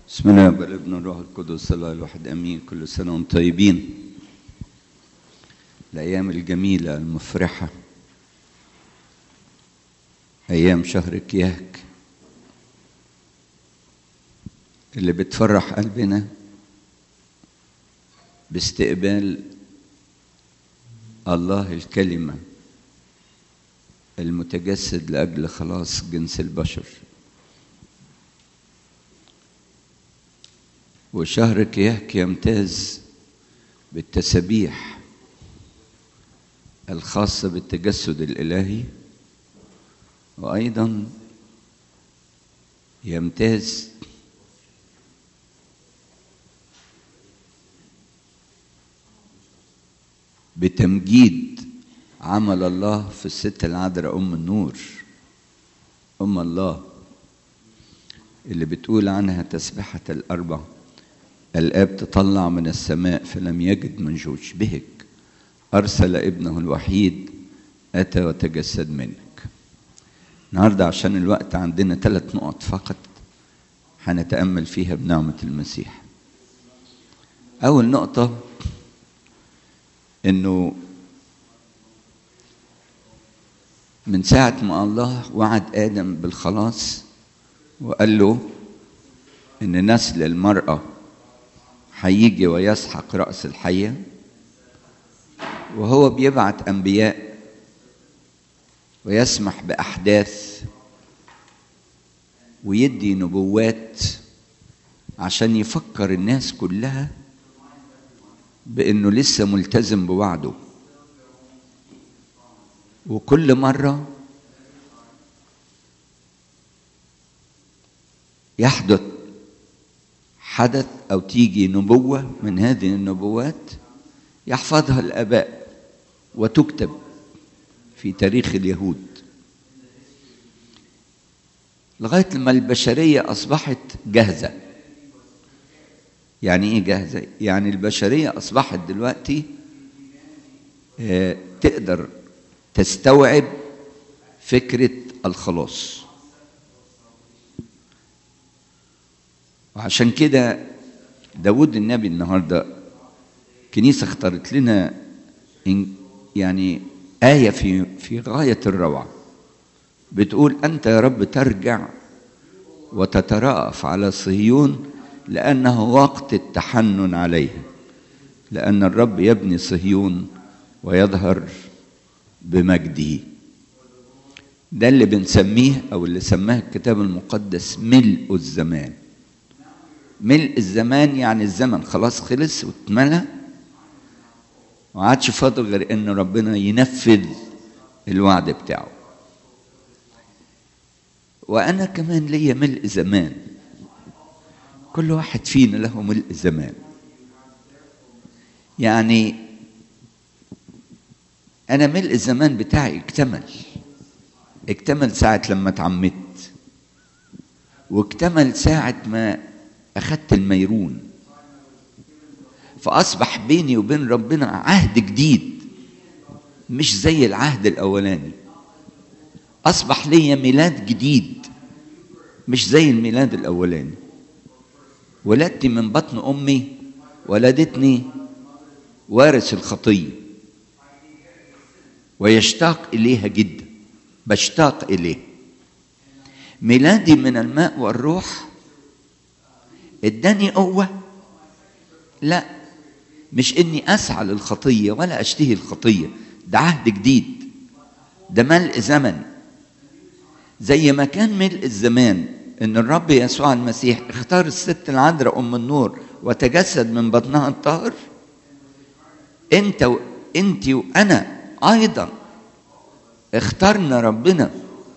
بسم الله والابن الروح القدس الله الواحد امين كل سنه وانتم طيبين الايام الجميله المفرحه ايام شهر كياك اللي بتفرح قلبنا باستقبال الله الكلمه المتجسد لاجل خلاص جنس البشر وشهر كياك يمتاز بالتسابيح الخاصة بالتجسد الإلهي وأيضا يمتاز بتمجيد عمل الله في الست العذراء أم النور أم الله اللي بتقول عنها تسبحة الأربع الآب تطلع من السماء فلم يجد من يشبهك أرسل ابنه الوحيد أتى وتجسد منك النهاردة عشان الوقت عندنا ثلاث نقط فقط هنتأمل فيها بنعمة المسيح أول نقطة إنه من ساعة ما الله وعد آدم بالخلاص وقال له إن نسل المرأة هيجي ويسحق رأس الحية وهو بيبعت أنبياء ويسمح بأحداث ويدي نبوات عشان يفكر الناس كلها بأنه لسه ملتزم بوعده وكل مرة يحدث حدث او تيجي نبوه من هذه النبوات يحفظها الاباء وتكتب في تاريخ اليهود لغايه ما البشريه اصبحت جاهزه يعني ايه جاهزه يعني البشريه اصبحت دلوقتي تقدر تستوعب فكره الخلاص وعشان كده داود النبي النهارده كنيسة اختارت لنا يعني آية في في غاية الروعة بتقول أنت يا رب ترجع وتترأف على صهيون لأنه وقت التحنن عليها لأن الرب يبني صهيون ويظهر بمجده ده اللي بنسميه أو اللي سماه الكتاب المقدس ملء الزمان ملء الزمان يعني الزمن خلاص خلص واتملى ما عادش فاضل غير ان ربنا ينفذ الوعد بتاعه وانا كمان ليا ملء زمان كل واحد فينا له ملء زمان يعني انا ملء الزمان بتاعي اكتمل اكتمل ساعة لما اتعمدت واكتمل ساعة ما أخذت الميرون فأصبح بيني وبين ربنا عهد جديد مش زي العهد الأولاني أصبح لي ميلاد جديد مش زي الميلاد الأولاني ولدت من بطن أمي ولدتني وارث الخطية ويشتاق إليها جدا بشتاق إليه ميلادي من الماء والروح اداني قوه لا مش اني اسعى للخطيه ولا اشتهي الخطيه ده عهد جديد ده ملء زمن زي ما كان ملء الزمان ان الرب يسوع المسيح اختار الست العذراء ام النور وتجسد من بطنها الطاهر انت و... انت وانا ايضا اخترنا ربنا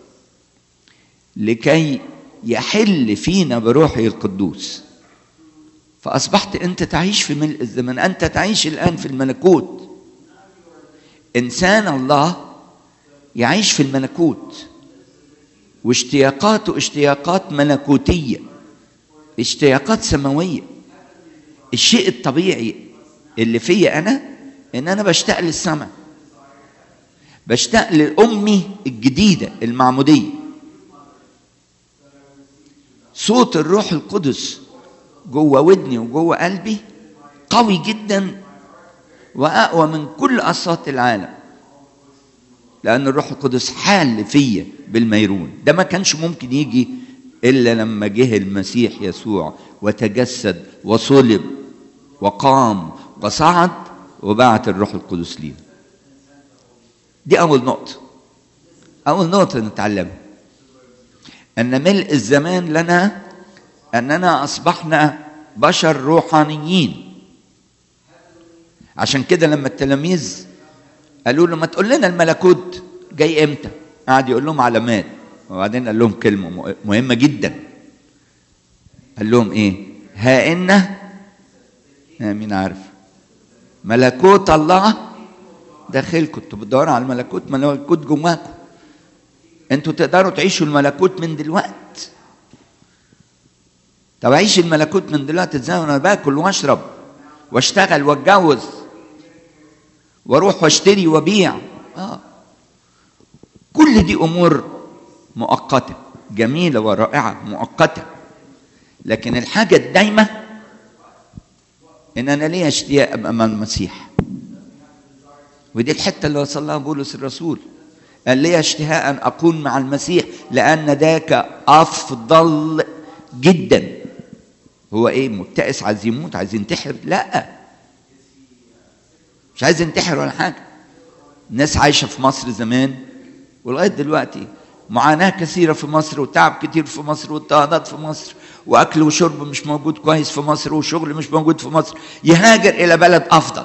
لكي يحل فينا بروحه القدوس فأصبحت أنت تعيش في ملء الزمن أنت تعيش الآن في الملكوت إنسان الله يعيش في الملكوت واشتياقاته اشتياقات ملكوتية اشتياقات سماوية الشيء الطبيعي اللي فيا أنا إن أنا بشتاق للسماء بشتاق لأمي الجديدة المعمودية صوت الروح القدس جوه ودني وجوه قلبي قوي جدا واقوى من كل اصوات العالم لان الروح القدس حال فيا بالميرون ده ما كانش ممكن يجي الا لما جه المسيح يسوع وتجسد وصلب وقام وصعد وبعت الروح القدس لينا دي اول نقطه اول نقطه نتعلمها ان ملء الزمان لنا اننا اصبحنا بشر روحانيين عشان كده لما التلاميذ قالوا له ما تقول لنا الملكوت جاي امتى قعد يقول لهم علامات وبعدين قال لهم كلمه مهمه جدا قال لهم ايه ها ان مين عارف ملكوت الله داخلكم انتوا بتدوروا على الملكوت ملكوت جواكم انتوا تقدروا تعيشوا الملكوت من دلوقت طب اعيش الملكوت من دلوقتي ازاي وانا باكل واشرب واشتغل واتجوز واروح واشتري وابيع اه كل دي امور مؤقته جميله ورائعه مؤقته لكن الحاجه الدايمه ان انا ليا اشتياق ابقى مع المسيح ودي الحته اللي وصل لها بولس الرسول قال لي اشتهاء ان اكون مع المسيح لان ذاك افضل جدا هو ايه مبتئس عايز يموت عايز ينتحر لا مش عايز ينتحر ولا حاجه الناس عايشه في مصر زمان ولغايه دلوقتي معاناه كثيره في مصر وتعب كتير في مصر واضطهادات في مصر واكل وشرب مش موجود كويس في مصر وشغل مش موجود في مصر يهاجر الى بلد افضل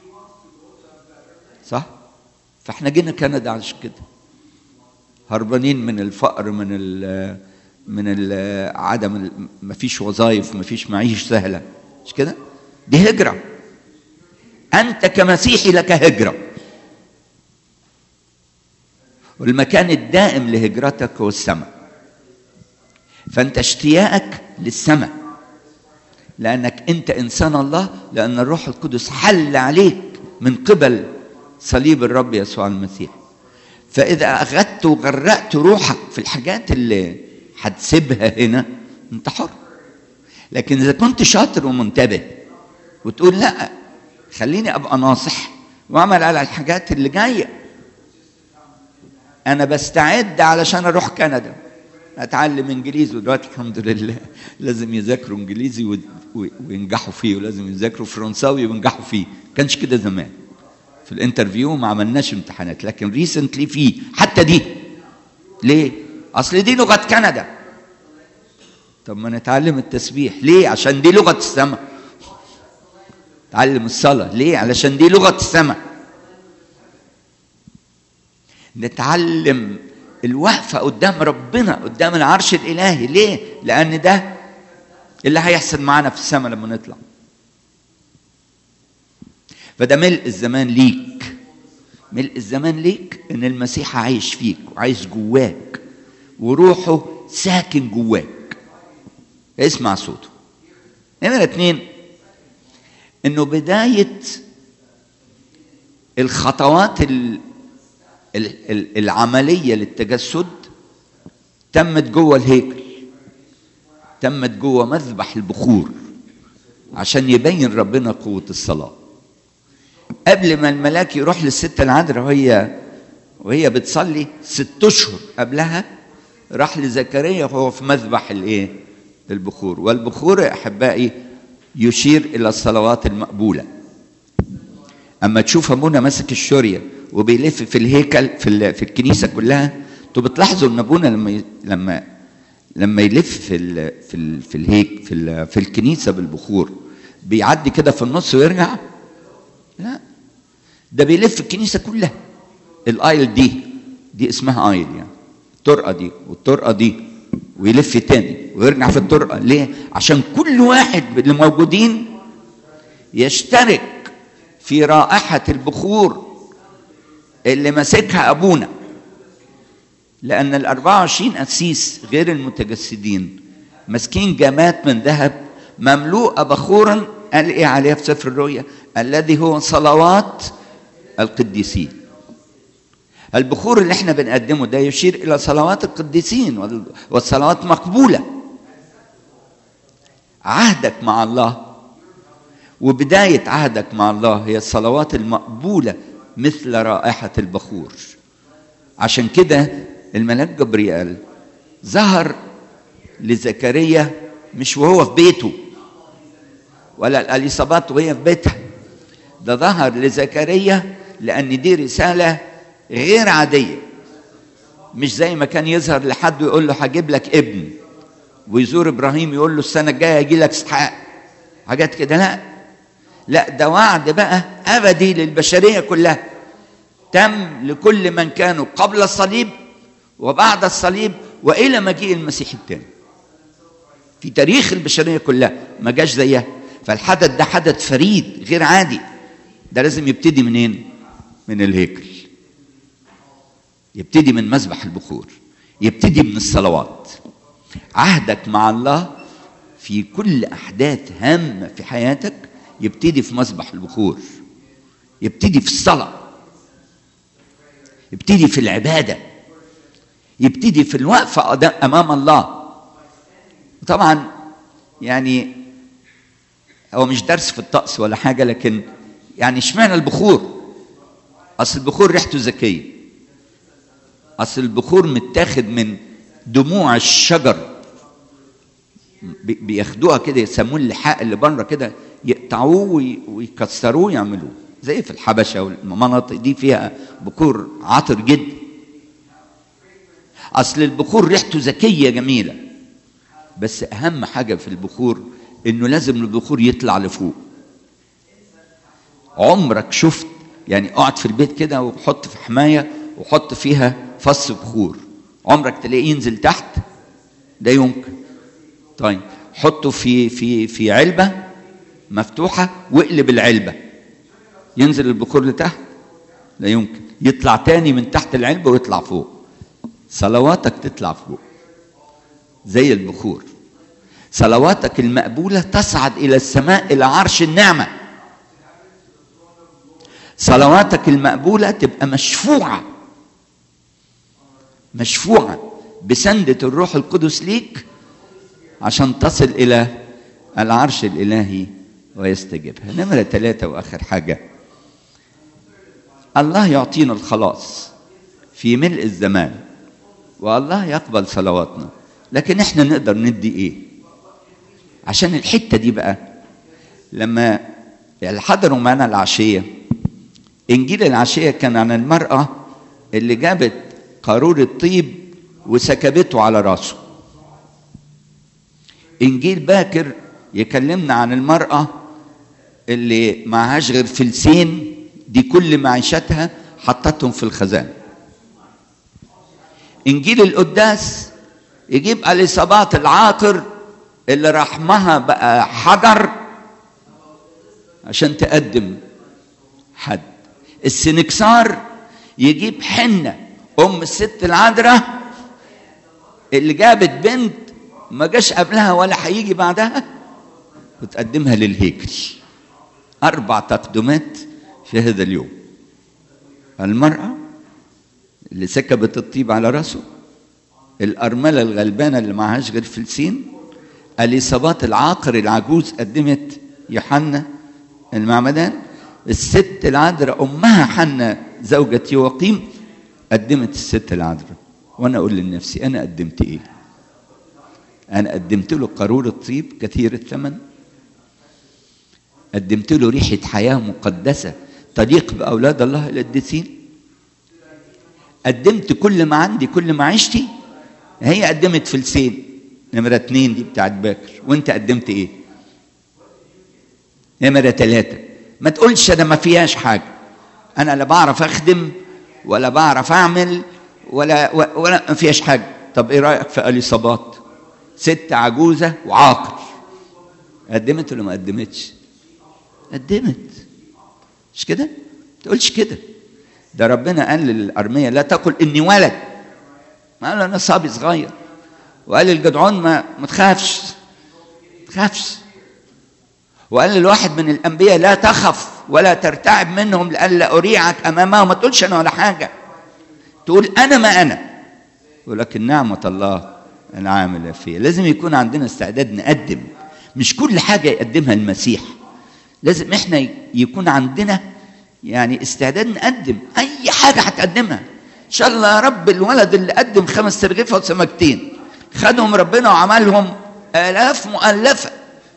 صح فاحنا جينا كندا عشان كده هربانين من الفقر من ال من ال عدم ما فيش وظائف ما فيش معيش سهله مش كده دي هجره انت كمسيحي لك هجره والمكان الدائم لهجرتك هو السماء فانت اشتياقك للسماء لانك انت انسان الله لان الروح القدس حل عليك من قبل صليب الرب يسوع المسيح فاذا اخذت وغرقت روحك في الحاجات اللي هتسيبها هنا انت حر لكن اذا كنت شاطر ومنتبه وتقول لا خليني ابقى ناصح واعمل على الحاجات اللي جايه انا بستعد علشان اروح كندا اتعلم انجليزي ودلوقتي الحمد لله لازم يذاكروا انجليزي وينجحوا فيه ولازم يذاكروا فرنساوي وينجحوا فيه كانش كده زمان في الانترفيو ما عملناش امتحانات لكن ريسنتلي في حتى دي ليه اصل دي لغه كندا طب ما نتعلم التسبيح ليه عشان دي لغه السماء تعلم الصلاه ليه علشان دي لغه السماء نتعلم الوقفه قدام ربنا قدام العرش الالهي ليه لان ده اللي هيحصل معانا في السماء لما نطلع فده ملء الزمان ليك ملء الزمان ليك ان المسيح عايش فيك وعايش جواك وروحه ساكن جواك اسمع صوته نمرة اتنين انه بداية الخطوات ال ال ال العملية للتجسد تمت جوه الهيكل تمت جوه مذبح البخور عشان يبين ربنا قوة الصلاة قبل ما الملاك يروح للست العذراء وهي وهي بتصلي ست اشهر قبلها راح لزكريا وهو في مذبح الايه؟ البخور والبخور يا احبائي يشير الى الصلوات المقبوله اما تشوف ابونا ماسك الشوريه وبيلف في الهيكل في في الكنيسه كلها انتوا بتلاحظوا ان ابونا لما لما لما يلف في ال في ال في الهيك في ال في الكنيسه بالبخور بيعدي كده في النص ويرجع لا ده بيلف الكنيسه كلها الايل دي دي اسمها ايل يعني الطرقه دي والطرقه دي ويلف تاني ويرجع في الطرقه ليه عشان كل واحد من اللي موجودين يشترك في رائحه البخور اللي ماسكها ابونا لان ال 24 قسيس غير المتجسدين ماسكين جامات من ذهب مملوءه بخورا قال ايه عليها في سفر الرؤيا الذي هو صلوات القديسين البخور اللي احنا بنقدمه ده يشير الى صلوات القديسين والصلوات مقبوله عهدك مع الله وبداية عهدك مع الله هي الصلوات المقبولة مثل رائحة البخور عشان كده الملاك جبريل ظهر لزكريا مش وهو في بيته ولا الاليصابات وهي في بيتها ده ظهر لزكريا لان دي رساله غير عاديه مش زي ما كان يظهر لحد ويقول له هجيب لك ابن ويزور ابراهيم يقول له السنه الجايه يجي لك اسحاق حاجات كده لا لا ده وعد بقى ابدي للبشريه كلها تم لكل من كانوا قبل الصليب وبعد الصليب والى مجيء المسيح الثاني في تاريخ البشريه كلها ما جاش زيها فالحدث ده حدث فريد غير عادي ده لازم يبتدي منين من الهيكل يبتدي من مذبح البخور يبتدي من الصلوات عهدك مع الله في كل احداث هامه في حياتك يبتدي في مذبح البخور يبتدي في الصلاه يبتدي في العباده يبتدي في الوقفه امام الله طبعا يعني هو مش درس في الطقس ولا حاجه لكن يعني اشمعنى البخور اصل البخور ريحته ذكيه اصل البخور متاخد من دموع الشجر بياخدوها كده يسموه اللحاء اللي بره كده يقطعوه ويكسروه يعملوه زي في الحبشه والمناطق دي فيها بخور عطر جدا اصل البخور ريحته ذكيه جميله بس اهم حاجه في البخور انه لازم البخور يطلع لفوق عمرك شفت يعني اقعد في البيت كده وحط في حمايه وحط فيها فص بخور عمرك تلاقيه ينزل تحت ده يمكن طيب حطه في في في علبه مفتوحه واقلب العلبه ينزل البخور لتحت لا يمكن يطلع تاني من تحت العلبه ويطلع فوق صلواتك تطلع فوق زي البخور صلواتك المقبولة تصعد إلى السماء إلى عرش النعمة صلواتك المقبولة تبقى مشفوعة مشفوعة بسندة الروح القدس ليك عشان تصل إلى العرش الإلهي ويستجيبها نمرة ثلاثة وآخر حاجة الله يعطينا الخلاص في ملء الزمان والله يقبل صلواتنا لكن احنا نقدر ندي ايه عشان الحته دي بقى لما اللي حضروا معانا العشيه انجيل العشيه كان عن المراه اللي جابت قارورة طيب وسكبته على راسه انجيل باكر يكلمنا عن المراه اللي معهاش غير فلسين دي كل معيشتها حطتهم في الخزان انجيل القداس يجيب اليصابات العاقر اللي رحمها بقى حجر عشان تقدم حد السنكسار يجيب حنة أم الست العذراء اللي جابت بنت ما جاش قبلها ولا هيجي بعدها وتقدمها للهيكل أربع تقدمات في هذا اليوم المرأة اللي سكبت الطيب على راسه الأرملة الغلبانة اللي معهاش غير فلسين اليصابات العاقر العجوز قدمت يوحنا المعمدان الست العذراء امها حنا زوجة يواقيم قدمت الست العذراء وانا اقول لنفسي انا قدمت ايه انا قدمت له قارورة طيب كثير الثمن قدمت له ريحة حياة مقدسة تليق بأولاد الله القديسين قدمت كل ما عندي كل ما عشتي هي قدمت فلسين نمرة اتنين دي بتاعت باكر وانت قدمت ايه نمرة ثلاثة ما تقولش انا ما فيهاش حاجة انا لا بعرف اخدم ولا بعرف اعمل ولا ولا ما فيهاش حاجة طب ايه رأيك في اليصابات ست عجوزة وعاقل قدمت ولا ما قدمتش قدمت مش كده ما تقولش كده ده ربنا قال للأرمية لا تقل إني ولد ما قال أنا صبي صغير وقال للجدعون ما ما تخافش ما تخافش وقال للواحد من الانبياء لا تخف ولا ترتعب منهم لئلا اريعك امامهم ما تقولش انا ولا حاجه تقول انا ما انا ولكن نعمه الله العامله فيه لازم يكون عندنا استعداد نقدم مش كل حاجة يقدمها المسيح لازم احنا يكون عندنا يعني استعداد نقدم اي حاجة هتقدمها ان شاء الله يا رب الولد اللي قدم خمس ترغيفة وسمكتين خدهم ربنا وعملهم آلاف مؤلفة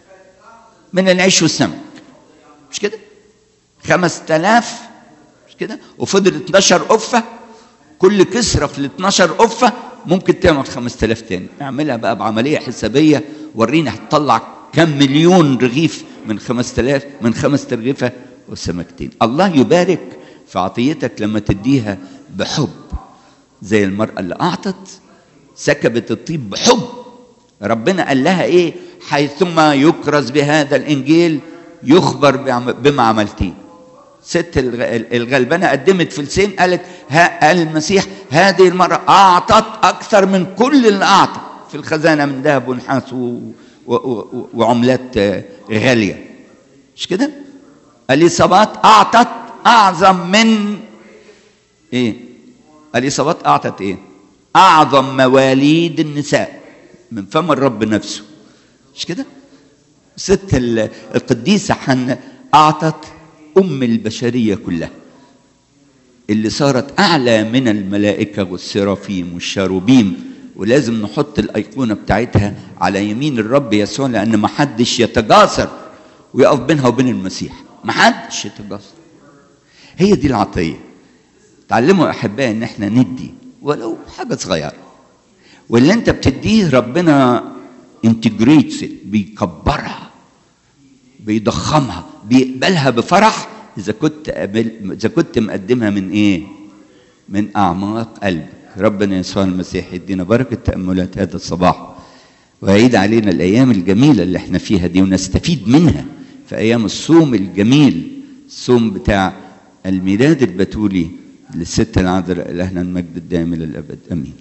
من العيش والسمك مش كده خمس تلاف مش كده وفضل 12 قفة كل كسرة في ال 12 قفة ممكن تعمل 5000 تاني اعملها بقى بعملية حسابية ورينا هتطلع كم مليون رغيف من 5000 من خمس ترغيفة وسمكتين الله يبارك في عطيتك لما تديها بحب زي المرأة اللي أعطت سكبت الطيب بحب ربنا قال لها إيه حيثما يكرز بهذا الإنجيل يخبر بما عملتيه ست الغلبانة قدمت فلسين قالت ها قال المسيح هذه المرأة أعطت أكثر من كل اللي أعطى في الخزانة من ذهب ونحاس و... و... و... وعملات غالية مش كده؟ اليصابات أعطت أعظم من إيه؟ اليصابات أعطت إيه؟ أعظم مواليد النساء من فم الرب نفسه مش كده؟ ست القديسة حنة أعطت أم البشرية كلها اللي صارت أعلى من الملائكة والسرافيم والشاروبيم ولازم نحط الأيقونة بتاعتها على يمين الرب يسوع لأن ما حدش يتجاسر ويقف بينها وبين المسيح ما حدش يتجاسر هي دي العطية تعلموا أحبائي إن إحنا ندي ولو حاجة صغيرة واللي أنت بتديه ربنا انتجريتس بيكبرها بيضخمها بيقبلها بفرح اذا كنت اذا كنت مقدمها من ايه؟ من اعماق قلبك ربنا يسوع المسيح يدينا بركه تاملات هذا الصباح ويعيد علينا الايام الجميله اللي احنا فيها دي ونستفيد منها في ايام الصوم الجميل الصوم بتاع الميلاد البتولي للست العذراء الهنا المجد الدائم الى الابد امين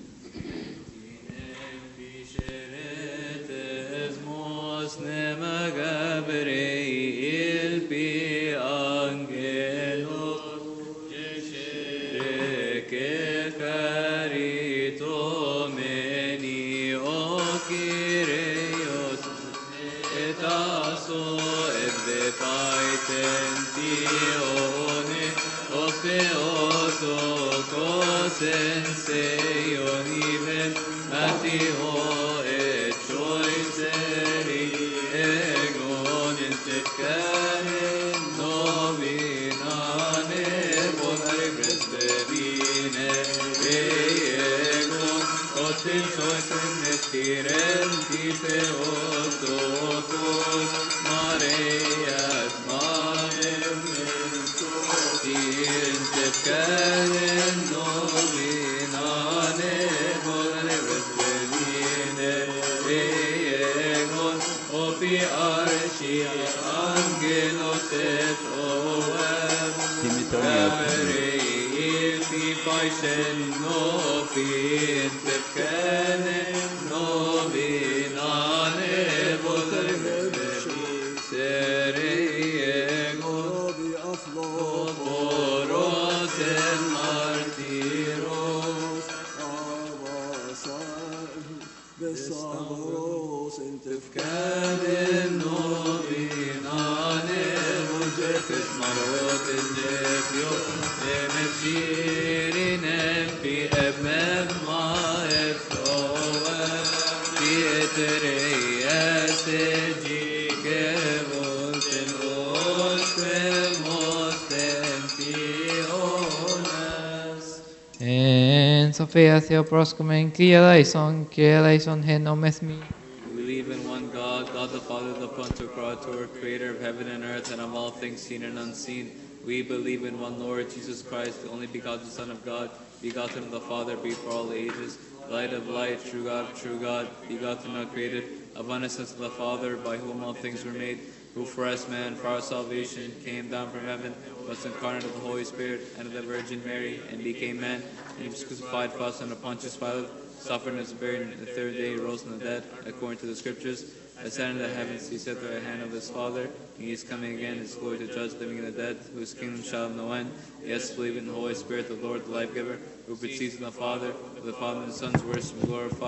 Sophia Theoproscomen, Kyrie eleison, Kyrie eleison, hen ometh me. believe in one God, God the Father, the Pantocrator, creator of heaven and earth, and of all things seen and unseen. We believe in one Lord, Jesus Christ, the only begotten Son of God, begotten of the Father, before all ages, light of light, true God of true God, begotten, not created, of innocence of the Father, by whom all things were made, who for us man, for our salvation, came down from heaven, was incarnate of the Holy Spirit, and of the Virgin Mary, and became man, and he was crucified for us under Pontius Pilate, suffered and was buried, and the third day he rose from the dead, according to the Scriptures, ascended to the heavens, he sat at the right hand of his Father, and he is coming again, his glory to judge living and the dead, whose kingdom shall have no end. Yes, believe in the Holy Spirit, the Lord, the life giver, who proceeds from the Father, with the Father and the Son's worship and glorified,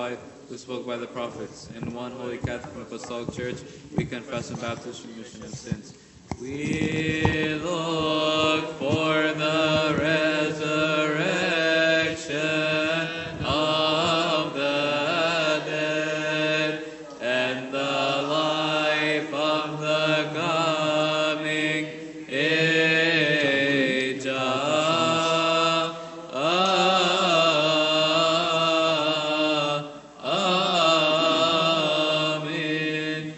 who spoke by the prophets. In one holy Catholic and Apostolic Church, we confess and baptize for remission of sins. We look for the resurrection